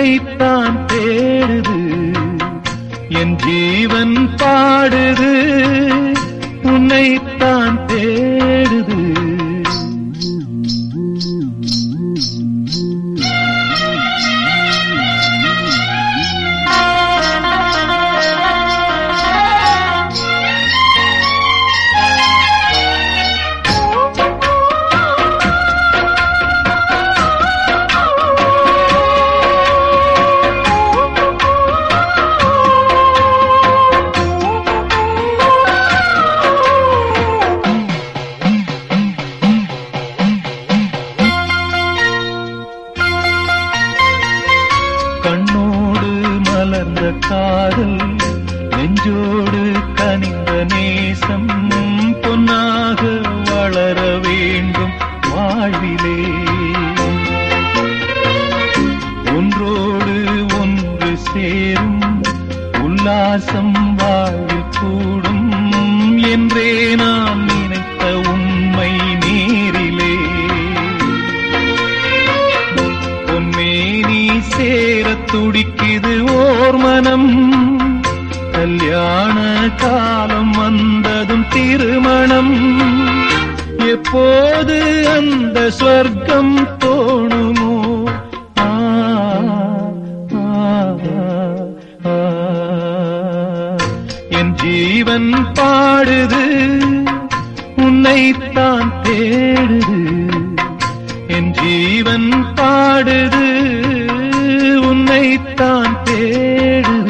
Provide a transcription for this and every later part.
உன்னைத்தான் தேடுது என் ஜீவன் பாடுது உன்னைத்தான் தேடுது கண்ணோடு மலர்ந்த காதல் நெஞ்சோடு கனிந்த நேசம் பொன்னாக வளர வேண்டும் வாழ்விலே ஒன்றோடு ஒன்று சேரும் உல்லாசம் வாழ்வில் கூடும் என்றே நான் நினைத்த உண்மை நேரிலே பொன்மேனி சேரத் துடிக்குது ஓர் மனம் கல்யாண காலம் வந்ததும் திருமணம் எப்போது அந்த ஸ்வர்க்கம் தோணுமோ ஆ, ஆ, ஆ. என் ஜீவன் பாடுது உன்னைத்தான் தேடுது என் ஜீவன் பாடுது உன்னைத்தான் தேடுது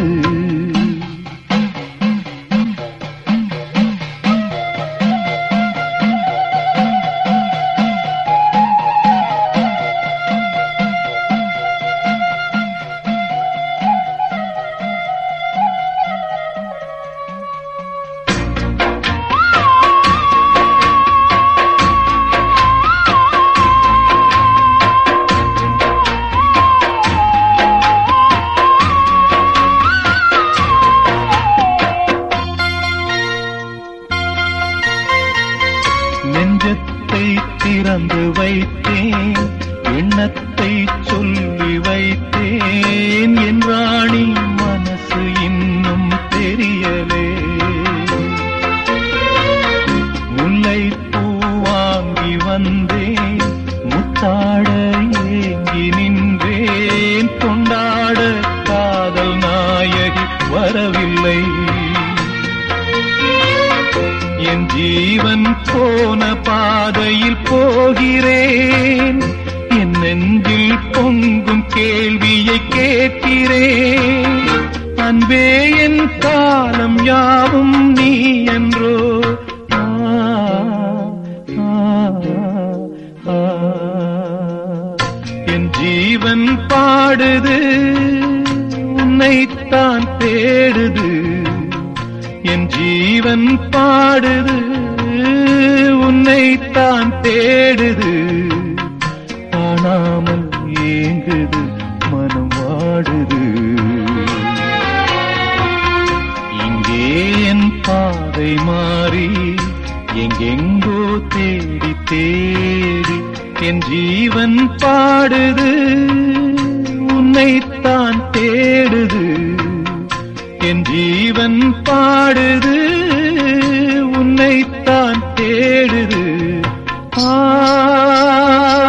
நெஞ்சத்தை திறந்து வைத்தேன் எண்ணத்தை சொல்லி வைத்தேன் என் ராணி மனசு இன்னும் தெரியலே முல்லை பூ வாங்கி வந்தேன் முத்தாட ஏங்கி நின்றேன் கொண்டாட காதல் நாயகி வரவில்லை என் ஜீவன் போன பாதையில் போகிறேன் என் நெஞ்சில் பொங்கும் கேள்வியை கேட்கிறேன் அன்பே என் காலம் யாவும் நீ என்றோ ஆ, ஆ, ஆ. என் ஜீவன் பாடுது உன்னைத்தான் தேடுது என் ஜீவன் பாடுது உன்னைத்தான் தேடுது காணாமல் ஏங்குது மனம் வாடுது இங்கே என் பாதை மாறி எங்கெங்கோ தேடி தேடி என் ஜீவன் பாடுது உன்னைத்தான் தேடுது என் ஜீவன் பாடுது உன்னைத்தான் தேடுது ஆ